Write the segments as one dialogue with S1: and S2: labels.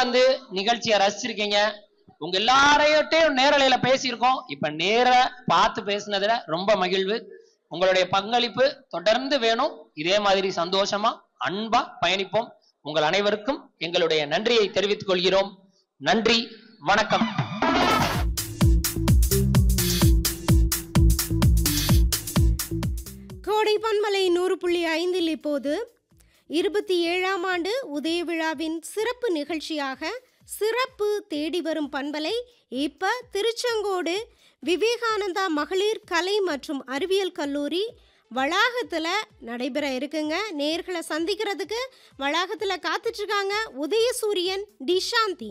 S1: உட்கார்ந்து நிகழ்ச்சியை ரசிச்சிருக்கீங்க உங்க எல்லாரையும் நேரலையில பேசியிருக்கோம் இப்ப நேர பார்த்து பேசுனதுல ரொம்ப மகிழ்வு உங்களுடைய பங்களிப்பு தொடர்ந்து வேணும் இதே மாதிரி சந்தோஷமா அன்பா பயணிப்போம் உங்கள் அனைவருக்கும் எங்களுடைய நன்றியை தெரிவித்துக் கொள்கிறோம் நன்றி வணக்கம்
S2: கோடை பன்மலை நூறு புள்ளி ஐந்தில் இப்போது இருபத்தி ஏழாம் ஆண்டு உதய விழாவின் சிறப்பு நிகழ்ச்சியாக சிறப்பு தேடி வரும் பண்பலை இப்ப திருச்செங்கோடு விவேகானந்தா மகளிர் கலை மற்றும் அறிவியல் கல்லூரி வளாகத்தில் நடைபெற இருக்குங்க நேர்களை சந்திக்கிறதுக்கு வளாகத்தில் காத்துட்ருக்காங்க உதயசூரியன் டிஷாந்தி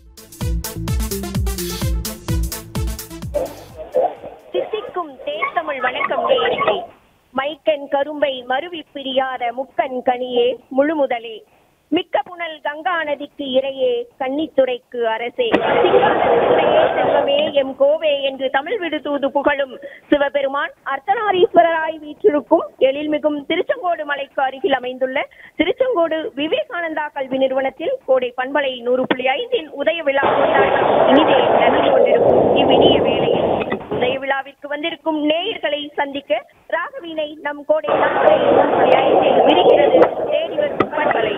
S3: சித்திக்கும் தேர்தமிழ் வணக்கம் நேயர்களே மைக்கன் கரும்பை மருவி பிரியாத முக்கன் கனியே முழுமுதலே மிக்க புனல் கங்கா நதிக்கு இறையே கன்னித்துறைக்கு அரசே சிங்காரத்துறையே செல்வமே எம் கோவே என்று தமிழ் விடு தூது புகழும் சிவபெருமான் அர்த்தநாரீஸ்வரராய் வீற்றிருக்கும் எழில்மிகும் திருச்செங்கோடு மலைக்கு அருகில் அமைந்துள்ள திருச்செங்கோடு விவேகானந்தா கல்வி நிறுவனத்தில் கோடை பண்பலை நூறு புள்ளி ஐந்தின் உதய விழா கொண்டாட்டம் இனிதே நடந்து கொண்டிருக்கும் இவ்வினிய வேளையில் உதய விழாவிற்கு வந்திருக்கும் நேயர்களை சந்திக்க ராகவீனை நம் கோடை பண்பலை நூறு புள்ளி ஐந்தில் விரிகிறது தேடி வரும் பண்பலை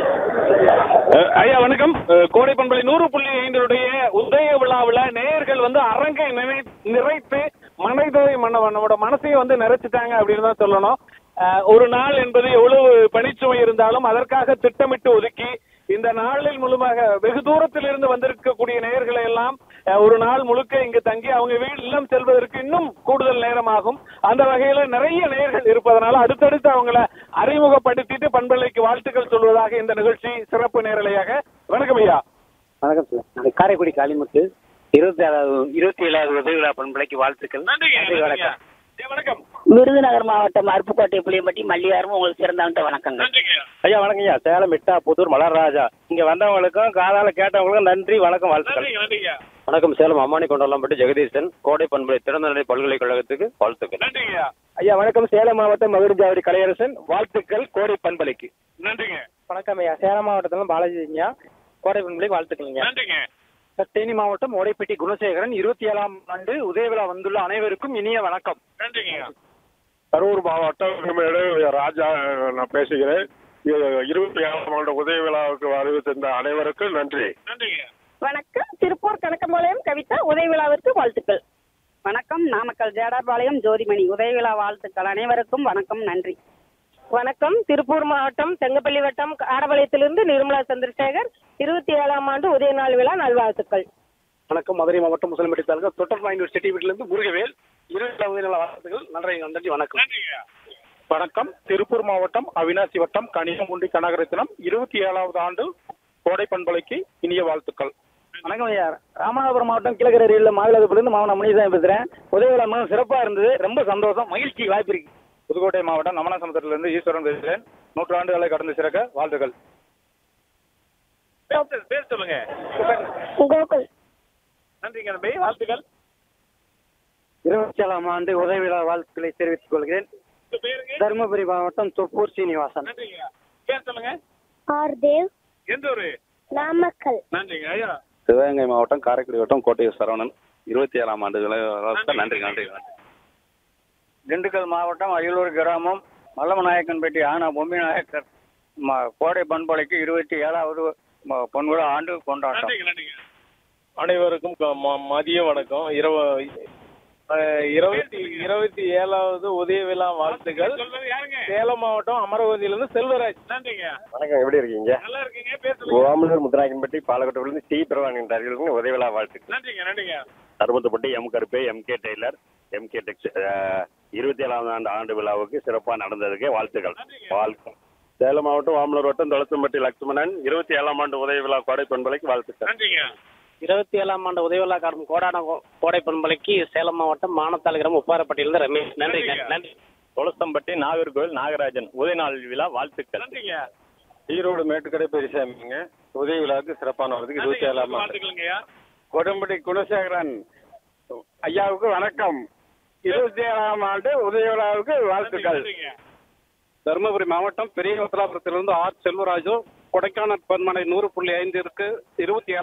S4: அஹ் ஐயா வணக்கம் அஹ் கோடை பண்பலை நூறு புள்ளி ஐந்தினுடைய உதய விழாவில் நேயர்கள் வந்து அரங்கை நிறை நிறைத்து மனதை மன நம்மளோட மனசையும் வந்து நிறைச்சிட்டாங்க அப்படின்னு தான் சொல்லணும் அஹ் ஒரு நாள் என்பது எவ்வளவு பணிச்சுமை இருந்தாலும் அதற்காக திட்டமிட்டு ஒதுக்கி இந்த நாளில் முழுமாக வெகு தூரத்தில் இருந்து வந்திருக்கக்கூடிய நேயர்களை எல்லாம் அஹ் ஒரு நாள் முழுக்க இங்கு தங்கி அவங்க வீடு இல்லம் செல்வதற்கு இன்னும் கூடுதல் நேரமாகும் அந்த வகையில நிறைய நேயர்கள் இருப்பதனால அடுத்தடுத்து அவங்கள அறிமுகப்படுத்திட்டு பண்பலைக்கு வாழ்த்துக்கள் சொல்வதாக இந்த நிகழ்ச்சி சிறப்பு நேரலையாக வணக்கம் ஐயா
S5: வணக்கம் சார் நான் காரைக்குடி காளிமுத்து இருபத்தி ஏழாவது இருபத்தி ஏழாவது உதவி விழா பண்பலைக்கு வாழ்த்துக்கள் நன்றி வணக்கம்
S4: ஐயா, வணக்கம்
S6: விருதுநகர் மாவட்டம் அருப்புக்கோட்டை புளியம்பட்டி மல்லியாரும் உங்களுக்கு சிறந்தாண்ட வணக்கங்கள்
S5: ஐயா வணக்கம் ஐயா சேலம் மிட்டா புதூர் மலர்ராஜா இங்க வந்தவங்களுக்கும் காதால கேட்டவங்களுக்கும் நன்றி வணக்கம் வாழ்த்துக்கள்
S4: நன்றி ஐயா
S5: வணக்கம் சேலம் அம்மானி கொண்டலாம்பட்டி ஜெகதீசன் கோடை பண்பலை திறந்தநிலை பல்கலைக்கழகத்துக்கு வாழ்த்துக்கள்
S4: நன்றி ஐயா
S5: ஐயா வணக்கம் சேலம் மாவட்டம் மகுடிஜாவடி கலையரசன் வாழ்த்துக்கள் கோடை பண்பலைக்கு
S4: நன்றிங்க
S5: வணக்கம் ஐயா சேலம் மாவட்டத்துல பாலாஜிங்க கோடை பண்பலைக்கு வாழ்த்துக்கள்ங்க
S4: நன்றிங்க
S5: தேனி மாவட்டம் ஓடைப்பட்டி குணசேகரன் இருபத்தி ஏழாம் ஆண்டு உதய விழா வந்துள்ள அனைவருக்கும் இனிய வணக்கம்
S4: நன்றிங்க ஐயா
S7: கரூர் மாவட்டம் ராஜா நான் பேசுகிறேன் இ- இருபத்தி ஏழாம் ஆண்டு உதய விழாவுக்கு வருகை தந்த அனைவருக்கும் நன்றி
S4: நன்றிங்க
S3: வணக்கம் திருப்பூர் கணக்கம்பாளையம் கவிதா உதய விழாவிற்கு வாழ்த்துக்கள்
S6: வணக்கம் நாமக்கல் ஜேடார்பாளையம் ஜோதிமணி உதயவிழா வாழ்த்துக்கள் அனைவருக்கும் வணக்கம் நன்றி
S3: வணக்கம் திருப்பூர் மாவட்டம் செங்கப்பள்ளி வட்டம் ஆடபாளையத்திலிருந்து நிர்மலா சந்திரசேகர் இருபத்தி ஏழாம் ஆண்டு உதய நாள் விழா நல்வாழ்த்துக்கள்
S5: வணக்கம் மதுரை மாவட்டம் முசலம்பட்டி தாலுகா தொட்டர் யூனிவர்சிட்டி வீட்டிலிருந்து முருகவேல் இருபத்தி உதய நல வாழ்த்துக்கள் நன்றி நன்றி வணக்கம்
S4: நன்றிங்க
S7: வணக்கம் திருப்பூர் மாவட்டம் அவினாசி வட்டம் கனியமுண்டி கனகரத்தினம் இருபத்தி ஏழாவது ஆண்டு கோடை பண்பலைக்கு இனிய வாழ்த்துக்கள்
S5: வணக்கம் ஐயா ராமநாதபுரம் மாவட்டம் கிழக்கரையில் மாவிலாதுப்புலேருந்து மாவன முனிசாமி பேசுகிறேன் உதய விழா மிகவும் சிறப்பாக இருந்தது ரொம்ப சந்தோஷம் மகிழ்ச்சி வாய்ப்பு இருக்கு
S7: புதுக்கோட்டை மாவட்டம் நமனசமுத்திரத்திலிருந்து ஈஸ்வரன் பேசுகிறேன் நூற்றாண்டுகளை கடந்து சிறக்க வாழ்த்துக்கள்
S4: பேர் பேர் சொல்லுங்க
S3: கோகுல்
S4: நன்றிங்க தம்பி வாழ்த்துக்கள்
S5: இருபத்தி ஏழாம் ஆண்டு உதய விழா வாழ்த்துக்களை தெரிவித்துக் கொள்கிறேன்
S4: உங்க பேருங்க
S5: தருமபுரி மாவட்டம் தொப்பூர் சீனிவாசன்
S4: நன்றிங்க பேர் சொல்லுங்க
S3: ஆர் தேவ்
S4: எந்த ஊரு
S3: நாமக்கல்
S4: நன்றிங்க ஐயா
S8: சிவகங்கை மாவட்டம் காரைக்குடி வட்டம் கோட்டை சரவணன் இருபத்தி ஏழாம் ஆண்டு விளையாட்டு நன்றி நன்றி
S5: திண்டுக்கல் மாவட்டம் அரியலூர் கிராமம் மல்லமநாயக்கன்பேட்டை ஆனா பொம்மி நாயக்கர் ம- கோடை பண்பலைக்கு இருபத்தி ஏழாவது ம- பொன்விழா ஆண்டு கொண்டாட்டம்
S4: நன்றிங்க நன்றிங்க
S7: அனைவருக்கும் க- ம- மதிய வணக்கம் இரவு அஹ், இருபத்தி இருபத்தி ஏழாவது உதய விழா வாழ்த்துக்கள்
S4: சொல்றது யாருங்க
S7: சேலம் மாவட்டம் அமரவதியிலிருந்து செல்வராஜ்
S4: நன்றிங்க
S7: வணக்கம் எப்படி இருக்கீங்க
S4: நல்லா இருக்கீங்க பேர் சொல்லுங்க
S7: ஓமலூர் முத்துராயன்பட்டி பாலக்கோட்டிலிருந்து டி பிரவானின் அருகிலிருந்து உதய விழா வாழ்த்துக்கள்
S4: நன்றிங்க நன்றிங்க
S8: அறுபத்தப்பட்டு M Karuppu M K tailor M K tex இருபத்தி ஏழாம் ஆண்டு ஆண்டு விழாவுக்கு சிறப்பாக நடந்ததுக்கு வாழ்த்துக்கள் வாழ்க்கை சேலம் மாவட்டம் வாமலூர் வட்டம் தொளசம்பட்டி லட்சுமணன் இருபத்தி ஏழாம் ஆண்டு உதய விழா கோடை பண்பலைக்கு வாழ்த்துக்கள்
S4: நன்றிங்க
S5: இருபத்தி ஏழாம் ஆண்டு உதய விழா காரணம் கோடான கோடை பண்பலைக்கு சேலம் மாவட்டம் மானத்தாள் கிராமம் உப்பாரப்பட்டியிலிருந்து ரமேஷ் நன்றி நன்றி
S8: தொளசம்பட்டி நாகர்கோவில் நாகராஜன் உதய நாள் விழா வாழ்த்துக்கள்
S4: நன்றிங்க
S7: ஈரோடு மேட்டுக்கடை பெரியசாமிங்க உதய விழாவுக்கு சிறப்பான வரதுக்கு இருபத்தி ஏழாம் ஆண்டு
S4: வாழ்த்துக்கள்ங்கய்யா
S7: கொடும்படி குணசேகரன் ஐயாவுக்கு வணக்கம் இருபத்தி ஏழாம் ஆண்டு உதய விழாவுக்கு வாழ்த்துக்கள்
S4: நன்றிங்க
S7: தருமபுரி மாவட்டம் பெரிய உத்தராபுரத்திலிருந்து ஆர் செல்வராஜு கொடைக்கானல் பன்மனை நூறு புள்ளி ஐந்திற்கு இருபத்தி